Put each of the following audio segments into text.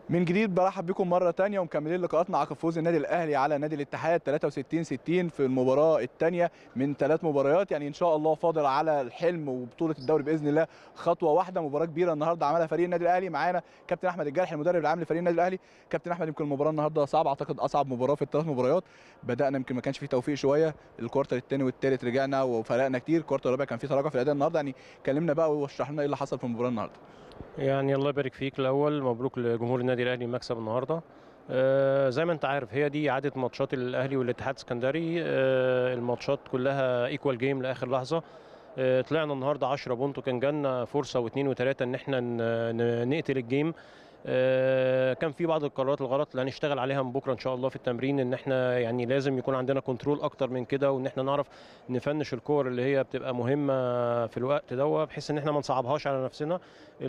من جديد برحب بكم مره ثانيه ومكملين لقاءاتنا عقب فوز النادي الاهلي على نادي الاتحاد 63 60 في المباراه الثانيه من ثلاث مباريات يعني ان شاء الله فاضل على الحلم وبطوله الدوري باذن الله خطوه واحده مباراه كبيره النهارده عملها فريق النادي الاهلي معانا كابتن احمد الجرحي المدرب العام لفريق النادي الاهلي كابتن احمد يمكن المباراه النهارده صعبه اعتقد اصعب مباراه في الثلاث مباريات بدانا يمكن ما كانش فيه توفيق شويه الكوارتر الثاني والثالث رجعنا وفرقنا كتير الكوارتر الرابع كان فيه تراجع في الاداء النهارده يعني كلمنا بقى واشرح لنا ايه اللي حصل في المباراه النهارده يعني الله يبارك فيك الاول مبروك لجمهور النادي الاهلي المكسب النهارده آه زي ما انت عارف هي دي عاده ماتشات الاهلي والاتحاد السكندري آه الماتشات كلها ايكوال جيم لاخر لحظه آه طلعنا النهارده 10 بونت وكان جالنا فرصه واثنين وثلاثه ان احنا نقتل الجيم آه كان في بعض القرارات الغلط اللي هنشتغل عليها من بكره ان شاء الله في التمرين ان احنا يعني لازم يكون عندنا كنترول اكتر من كده وان احنا نعرف نفنش الكور اللي هي بتبقى مهمه في الوقت ده بحيث ان احنا ما نصعبهاش على نفسنا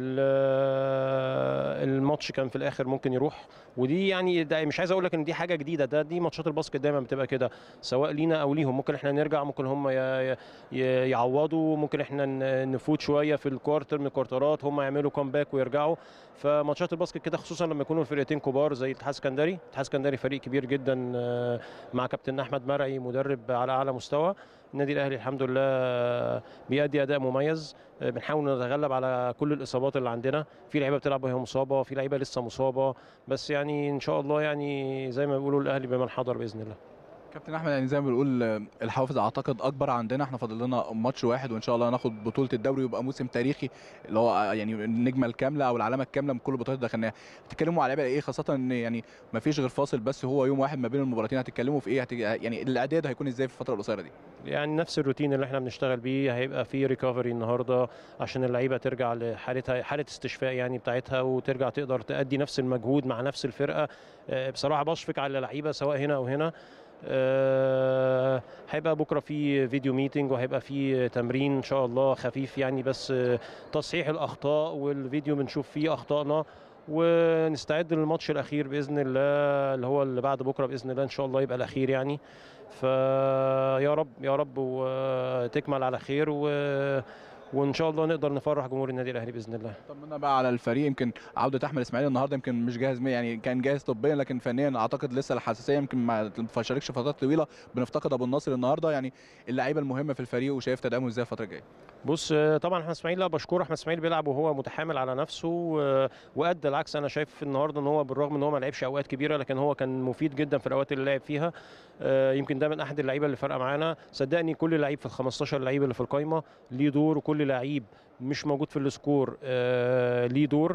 الماتش كان في الاخر ممكن يروح ودي يعني ده مش عايز اقول لك ان دي حاجه جديده ده دي ماتشات الباسكت دايما بتبقى كده سواء لينا او ليهم ممكن احنا نرجع ممكن هم يعوضوا ممكن احنا نفوت شويه في الكوارتر من الكوارترات هم يعملوا كومباك ويرجعوا فماتشات الباسكت كده خصوصا لما يكونوا الفرقتين كبار زي الاتحاد السكندري الاتحاد السكندري فريق كبير جدا مع كابتن احمد مرعي مدرب على اعلى مستوى النادي الاهلي الحمد لله بيأدي اداء مميز بنحاول نتغلب على كل الاصابات اللي عندنا في لعيبه بتلعب وهي مصابه في لعيبه لسه مصابه بس يعني ان شاء الله يعني زي ما بيقولوا الاهلي بمن حضر باذن الله كابتن احمد يعني زي ما بنقول الحافز اعتقد اكبر عندنا احنا فاضل لنا ماتش واحد وان شاء الله هناخد بطوله الدوري ويبقى موسم تاريخي اللي هو يعني النجمه الكامله او العلامه الكامله من كل البطولات اللي دخلناها هتتكلموا على ايه خاصه ان يعني ما فيش غير فاصل بس هو يوم واحد ما بين المباراتين هتتكلموا في ايه هت... يعني الاعداد هيكون ازاي في الفتره القصيره دي يعني نفس الروتين اللي احنا بنشتغل بيه هيبقى في ريكفري النهارده عشان اللعيبه ترجع لحالتها حاله استشفاء يعني بتاعتها وترجع تقدر تأدي نفس المجهود مع نفس الفرقه بصراحه بشفق على اللعيبه سواء هنا او هنا أه هيبقى بكره في فيديو ميتنج وهيبقى في تمرين ان شاء الله خفيف يعني بس تصحيح الاخطاء والفيديو بنشوف فيه اخطائنا ونستعد للماتش الاخير باذن الله اللي هو اللي بعد بكره باذن الله ان شاء الله يبقى الاخير يعني فيا رب يا رب وتكمل على خير و وان شاء الله نقدر نفرح جمهور النادي الاهلي باذن الله طمنا بقى على الفريق يمكن عوده احمد اسماعيل النهارده يمكن مش جاهز يعني كان جاهز طبيا لكن فنيا اعتقد لسه الحساسيه يمكن ما شاركش فترات طويله بنفتقد ابو النصر النهارده يعني اللعيبه المهمه في الفريق وشايف تدعمه ازاي الفتره الجايه بص طبعا احمد اسماعيل لا بشكره احمد اسماعيل بيلعب وهو متحامل على نفسه وادى العكس انا شايف النهارده ان هو بالرغم ان هو ما لعبش اوقات كبيره لكن هو كان مفيد جدا في الاوقات اللي لعب فيها يمكن ده من احد اللعيبه اللي فارقه معانا صدقني كل لعيب في ال 15 لعيب اللي في القايمه ليه دور وكل لعيب مش موجود في السكور آه ليه دور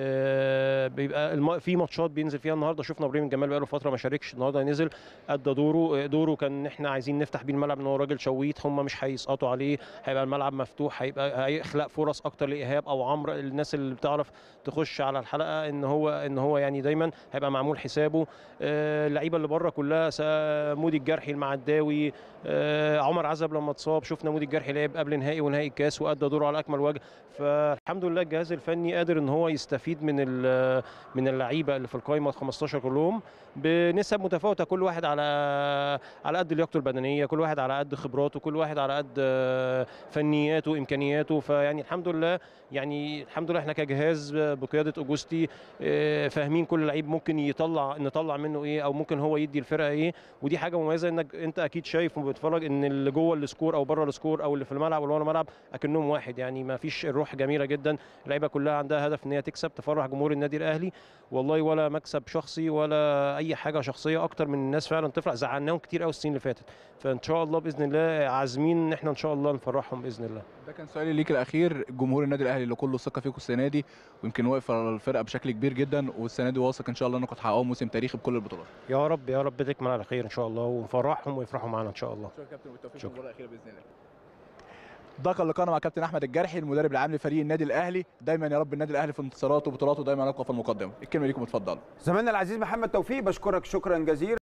آه بيبقى الم... في ماتشات بينزل فيها النهارده شفنا ابراهيم جمال بقاله فتره ما شاركش النهارده نزل ادى دوره دوره كان ان احنا عايزين نفتح بيه الملعب ان هو راجل شويت هم مش هيسقطوا عليه هيبقى الملعب مفتوح هيبقى هيخلق فرص اكتر لايهاب او عمرو الناس اللي بتعرف تخش على الحلقه ان هو ان هو يعني دايما هيبقى معمول حسابه آه اللعيبه اللي بره كلها مودي الجرحي المعداوي آه عمر عزب لما اتصاب شفنا مودي الجرحي لعب قبل نهائي ونهائي الكاس وادى دوره على اكمل وجه فالحمد لله الجهاز الفني قادر ان هو يستفيد من من اللعيبه اللي في القائمه ال 15 كلهم بنسب متفاوته كل واحد على على قد لياقته البدنيه كل واحد على قد خبراته كل واحد على قد فنياته وامكانياته فيعني الحمد لله يعني الحمد لله احنا كجهاز بقياده اوجوستي فاهمين كل لعيب ممكن يطلع نطلع منه ايه او ممكن هو يدي الفرقه ايه ودي حاجه مميزه انك انت اكيد شايف وبتتفرج ان اللي جوه السكور او بره السكور او اللي في الملعب واللي ورا الملعب اكنهم واحد يعني ما فيش الروح جميله جدا اللعيبه كلها عندها هدف ان هي تكسب تفرح جمهور النادي الاهلي والله ولا مكسب شخصي ولا اي حاجه شخصيه اكتر من الناس فعلا تفرح زعلناهم كتير قوي السنين اللي فاتت فان شاء الله باذن الله عازمين ان احنا ان شاء الله نفرحهم باذن الله ده كان سؤالي ليك الاخير جمهور النادي الاهلي اللي كله ثقه فيكم السنه دي ويمكن واقف على الفرقه بشكل كبير جدا والسنه دي واثق ان شاء الله انكم تحققوا موسم تاريخي بكل البطولات يا رب يا رب تكمل على خير ان شاء الله ونفرحهم ويفرحوا معانا ان شاء الله شكرا كابتن بالتوفيق في المباراه الاخيره باذن الله ده كان لقاءنا مع كابتن احمد الجرحي المدرب العام لفريق النادي الاهلي دايما يا رب النادي الاهلي في انتصاراته وبطولاته دايما يبقى في المقدمه الكلمه ليكم اتفضلوا زميلنا العزيز محمد توفيق بشكرك شكرا جزيلا